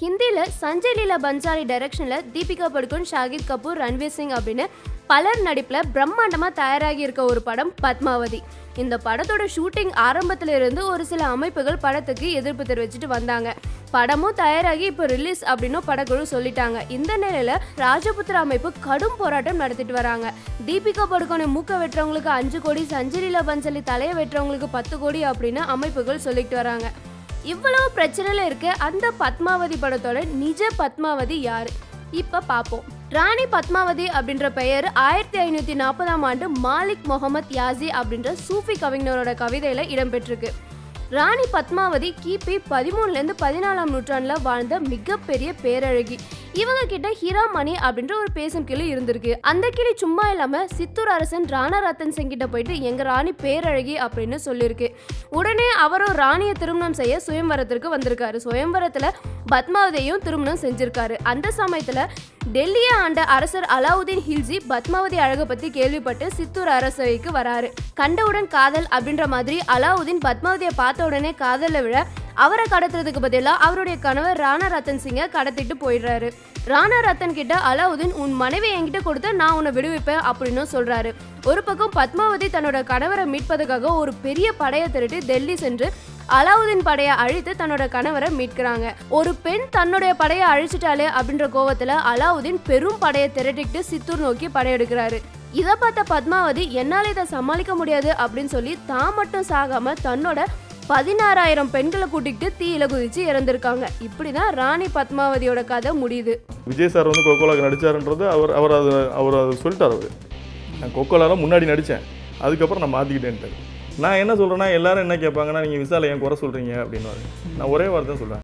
ஹிந்தியில் சஞ்சய் லீலா பன்சாலி டைரக்ஷனில் தீபிகா படுகோன் ஷாகித் கபூர் ரன்வீர் சிங் அப்படின்னு பலர் நடிப்பில் பிரம்மாண்டமாக தயாராகி இருக்க ஒரு படம் பத்மாவதி இந்த படத்தோட ஷூட்டிங் ஆரம்பத்துல இருந்து ஒரு சில அமைப்புகள் படத்துக்கு எதிர்ப்பு தெரிவிச்சிட்டு வந்தாங்க படமும் தயாராகி இப்போ ரிலீஸ் அப்படின்னு படக்குழு சொல்லிட்டாங்க இந்த நிலையில ராஜபுத்திர அமைப்பு கடும் போராட்டம் நடத்திட்டு வராங்க தீபிகா படுகோனை மூக்க வெட்டுறவங்களுக்கு அஞ்சு கோடி சஞ்சய் லீலா பன்சாலி தலையை வெட்டுறவங்களுக்கு பத்து கோடி அப்படின்னு அமைப்புகள் சொல்லிட்டு வராங்க இவ்வளவு பிரச்சனையில இருக்க அந்த பத்மாவதி படத்தோட நிஜ பத்மாவதி யாரு இப்ப பாப்போம் ராணி பத்மாவதி அப்படின்ற பெயர் ஆயிரத்தி ஐநூத்தி நாற்பதாம் ஆண்டு மாலிக் முகமது யாசி அப்படின்ற சூஃபி கவிஞரோட கவிதையில இடம்பெற்றிருக்கு ராணி பத்மாவதி கிபி பதிமூணுலேருந்து பதினாலாம் நூற்றாண்டில் வாழ்ந்த மிகப்பெரிய பேரழகி இவங்க கிட்ட ஹீராமணி அப்படின்ற ஒரு பேசும் கிளி இருந்திருக்கு அந்த கிளி சும்மா இல்லாம சித்தூர் அரசன் ராணா ரத்தன் சிங் கிட்ட போயிட்டு எங்க ராணி பேரழகி அப்படின்னு சொல்லியிருக்கு உடனே அவரும் ராணியை திருமணம் செய்ய சுயம்வரத்திற்கு வந்திருக்காரு சுயம்வரத்துல பத்மாவதியையும் திருமணம் செஞ்சிருக்காரு அந்த சமயத்துல டெல்லியை ஆண்ட அரசர் அலாவுதீன் ஹில்ஜி பத்மாவதி அழகை பத்தி கேள்விப்பட்டு சித்தூர் அரசவைக்கு வராரு கண்டவுடன் காதல் அப்படின்ற மாதிரி அலாவுதீன் பத்மாவதியை பார்த்த உடனே காதல விழ அவரை கடத்துறதுக்கு பதிலாக அவருடைய கணவர் ராணா ரத்தன் சிங்கை கடத்திட்டு போயிடுறாரு ராணா ரத்தன் கிட்ட அலாவுதீன் உன் மனைவி என்கிட்ட கொடுத்த நான் உன்னை விடுவிப்பேன் அப்படின்னு சொல்றாரு ஒரு பக்கம் பத்மாவதி தன்னோட கணவரை மீட்பதற்காக ஒரு பெரிய படையை திரட்டி டெல்லி சென்று அலாவுதீன் படையை அழித்து தன்னோட கணவரை மீட்கிறாங்க ஒரு பெண் தன்னுடைய படையை அழிச்சிட்டாலே அப்படின்ற கோவத்துல அலாவுதீன் பெரும் படையை திரட்டிக்கிட்டு சித்தூர் நோக்கி படையெடுக்கிறாரு இதை பார்த்த பத்மாவதி என்னால் இதை சமாளிக்க முடியாது அப்படின்னு சொல்லி தான் மட்டும் சாகாம தன்னோட பதினாறாயிரம் பெண்களை கூட்டிகிட்டு தீயில குதிச்சு இறந்திருக்காங்க இப்படிதான் ராணி பத்மாவதியோட கதை முடியுது விஜய் சார் வந்து கொக்கோலாக்கு நடிச்சாருன்றது அவர் அவர் அது அவர் அது சொல்லிட்டார் அவர் நான் கொக்கோலால முன்னாடி நடித்தேன் அதுக்கப்புறம் நான் மாற்றிக்கிட்டேன்ட்டு நான் என்ன சொல்கிறேன்னா எல்லாரும் என்ன கேட்பாங்கன்னா நீங்கள் விசால ஏன் குறை சொல்கிறீங்க அப்படின்னு நான் ஒரே வார்த்தை தான் சொல்கிறேன்